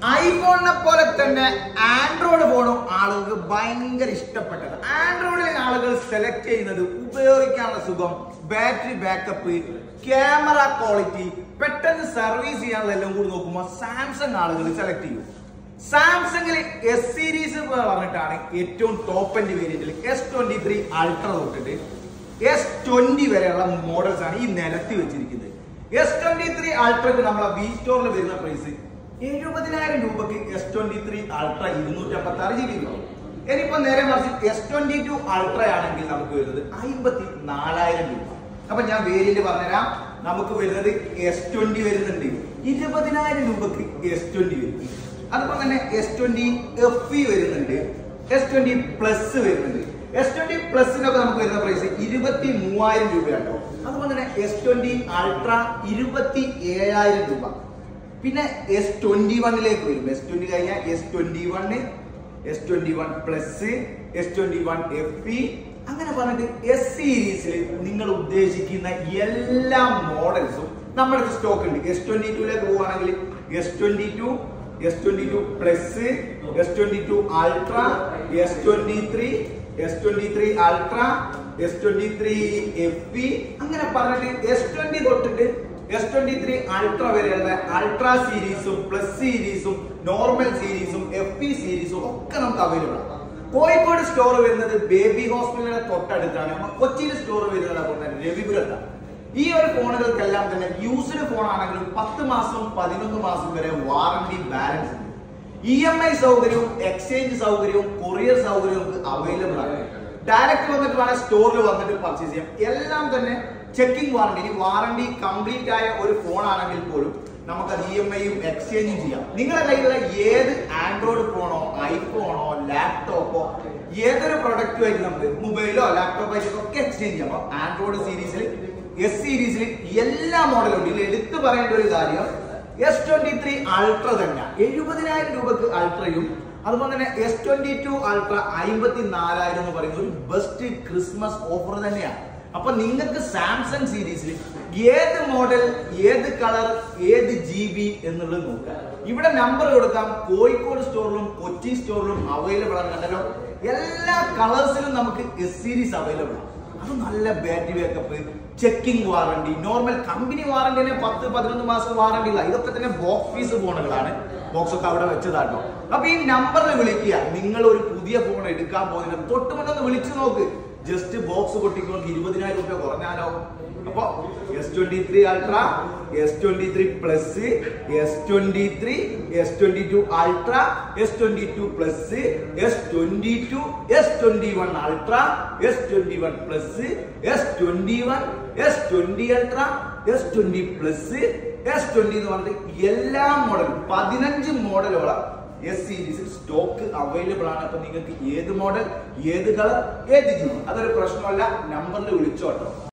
ഐഫോണിനെ പോലെ തന്നെ ആൻഡ്രോയിഡ് ഫോണും ആളുകൾക്ക് ഭയങ്കര ഇഷ്ടപ്പെട്ടത് ആൻഡ്രോയിഡിലെ ആളുകൾ സെലക്ട് ചെയ്യുന്നത് ഉപയോഗിക്കാനുള്ള സുഖം ബാറ്ററി ബാക്കപ്പ് ക്യാമറ ക്വാളിറ്റി പെട്ടെന്ന് സർവീസ് ചെയ്യാനുള്ള എല്ലാം കൂടി നോക്കുമ്പോൾ സാംസങ് ആളുകൾ സെലക്ട് ചെയ്യും സാംസങ്ങിൽ എസ് സീരീസ് പറഞ്ഞിട്ടാണ് ഏറ്റവും ടോപ്പ് എൻഡ് വേരിയന്റിൽ എസ് ട്വന്റി ത്രീ അൾട്ര തൊട്ടിട്ട് എസ് ട്വന്റി വരെയുള്ള മോഡൽസ് ആണ് ഈ നിരത്തി വെച്ചിരിക്കുന്നത് എസ് ട്വന്റി ത്രീ അൾട്രക്ക് നമ്മളെ വി സ്റ്റോറിൽ വരുന്ന പ്രൈസ് എഴുപതിനായിരം രൂപക്ക് എസ് ട്വന്റി ത്രീ അൾട്ര ഇരുന്നൂറ്റി അമ്പത്തി ആറ് ജി ബി കിട്ടും ഇനിയിപ്പോ നേരെ മറിച്ച് എസ് ട്വന്റി ടു അൾട്ര ആണെങ്കിൽ നമുക്ക് വരുന്നത് അമ്പത്തി നാലായിരം രൂപ അപ്പൊ ഞാൻ വേരിയന്റ് പറഞ്ഞുതരാം നമുക്ക് വരുന്നത് എസ് ട്വന്റി വരുന്നുണ്ട് ഇരുപതിനായിരം രൂപക്ക് എസ് ട്വന്റി വരും അതുപോലെ തന്നെ എസ് ട്വന്റി എഫ് ഇ വരുന്നുണ്ട് എസ് ട്വന്റി പ്ലസ് വരുന്നുണ്ട് എസ് ട്വന്റി പ്ലസിനൊക്കെ നമുക്ക് വരുന്ന പ്രൈസ് ഇരുപത്തി മൂവായിരം രൂപയാട്ടോ അതുപോലെ തന്നെ എസ് ട്വന്റി അൾട്ര ഇരുപത്തി ഏഴായിരം രൂപ പിന്നെ എസ് ട്വന്റി വണ്ണിലേക്ക് വരും എസ് ട്വന്റി കഴിഞ്ഞാൽ S twenty one S twenty one plus S twenty one F E അങ്ങനെ പറഞ്ഞിട്ട് എസ് സീരീസിൽ നിങ്ങൾ ഉദ്ദേശിക്കുന്ന എല്ലാ മോഡൽസും നമ്മുടെ സ്റ്റോക്ക് ഉണ്ട് എസ് ട്വന്റി ടുയിലേക്ക് പോവുകയാണെങ്കിൽ S twenty two S twenty two plus S twenty two ultra S twenty three S twenty three ultra S twenty three F E അങ്ങനെ പറഞ്ഞിട്ട് എസ് ട്വന്റി തൊട്ടിട്ട് എസ് ട്വന്റി ത്രീ അൾട്ര വരെയുള്ള ultra സീരീസും plus സീരീസും normal സീരീസും F P സീരീസും ഒക്കെ നമുക്ക് അവൈലബിൾ ആണ് കോഴിക്കോട് സ്റ്റോർ വരുന്നത് ബേബി ഹോസ്പിറ്റലിന്റെ തൊട്ടടുത്താണ് നമ്മൾ കൊച്ചിയിൽ സ്റ്റോർ വരുന്നത് അതുപോലെ തന്നെ രവിപുരത്താണ് ഈ ഒരു ഫോണുകൾക്കെല്ലാം തന്നെ യൂസ്ഡ് ഫോൺ ആണെങ്കിലും പത്ത് മാസം പതിനൊന്ന് മാസം വരെ വാറണ്ടി ബാലൻസ് ഉണ്ട് ഇ എം ഐ സൗകര്യവും എക്സ്ചേഞ്ച് സൗകര്യവും കൊറിയർ സൗകര്യവും നമുക്ക് അവൈലബിൾ ആണ് ഡയറക്റ്റ് വന്നിട്ട് വേണേൽ സ്റ്റോറിൽ വന്നിട്ട് പർച്ചേസ് ചെയ്യാം എല്ലാം തന്നെ ചെക്കിംഗ് വാറണ്ടി ഇനി വാറണ്ടി കംപ്ലീറ്റ് ആയ ഒരു ഫോൺ ആണെങ്കിൽ പോലും നമുക്ക് ഇ എം ഐയും എക്സ്ചേഞ്ചും ചെയ്യാം നിങ്ങളുടെ കയ്യിലുള്ള ഏത് ആൻഡ്രോയിഡ് ഫോണോ ഐഫോണോ ലാപ്ടോപ്പോ ഏതൊരു പ്രൊഡക്റ്റുമായിട്ട് നമുക്ക് മൊബൈലോ ലാപ്ടോപ്പോ ആയിട്ട് ഒക്കെ എക്സ്ചേഞ്ച് ചെയ്യാം അപ്പൊ ആൻഡ്രോയിഡ് സീരീസിൽ എസ് സീരീസിൽ എല്ലാ മോഡലും ഉണ്ട് ഇതിൽ എടുത്തു പറയേണ്ട ഒരു കാര്യം എസ് ട്വന്റി ത്രീ അൾട്ര തന്നെ എഴുപതിനായിരം രൂപക്ക് അൾട്രയും അതുപോലെ തന്നെ എസ് ട്വന്റി ടു അൾട്ര അമ്പത്തി നാലായിരം എന്ന് പറയുന്ന ഒരു ബെസ്റ്റ് ക്രിസ്മസ് ഓഫർ തന്നെയാണ് അപ്പൊ നിങ്ങൾക്ക് സാംസങ് സീരീസിൽ ഏത് മോഡൽ ഏത് കളർ ഏത് ജി ബി എന്നുള്ളത് നോക്കാം ഇവിടെ നമ്പർ കൊടുക്കാം കോഴിക്കോട് സ്റ്റോറിലും കൊച്ചി സ്റ്റോറിലും അവൈലബിൾ ആണ് കണ്ടല്ലോ എല്ലാ കളേഴ്സിലും നമുക്ക് എസ് സീരീസ് അവൈലബിൾ ആണ് അത് നല്ല battery backup checking warranty normal company warranty തന്നെ പത്ത് പതിനൊന്ന് മാസം വാറണ്ടി ഇല്ല ഇതൊക്കെ തന്നെ ബോക്സ് പീസ് ഫോണുകളാണ് ബോക്സ് ഒക്കെ അവിടെ വെച്ചതാട്ടോ അപ്പൊ ഈ നമ്പറിൽ വിളിക്കുക നിങ്ങൾ ഒരു പുതിയ ഫോൺ എടുക്കാൻ പോകുന്നതിന് തൊട്ട് മുന്നൊന്ന് വിളിച്ചു നോക്ക് ജസ്റ്റ് ബോക്സ് പൊട്ടിക്കൊണ്ട് ഇരുപതിനായിരം രൂപ കുറഞ്ഞാലോ അപ്പൊ S twenty three ultra S twenty three plus S twenty three S twenty two ultra S twenty two plus S twenty two S twenty one ultra S twenty one plus S twenty one S twenty ultra S twenty plus S twenty എന്ന് പറഞ്ഞിട്ട് എല്ലാ മോഡലും പതിനഞ്ച് മോഡലോളം S സീരീസിൽ stock available ആണ് അപ്പൊ നിങ്ങൾക്ക് ഏത് മോഡൽ ഏത് കളർ ഏത് ജി അതൊരു പ്രശ്നമല്ല നമ്പറിൽ വിളിച്ചോട്ടോ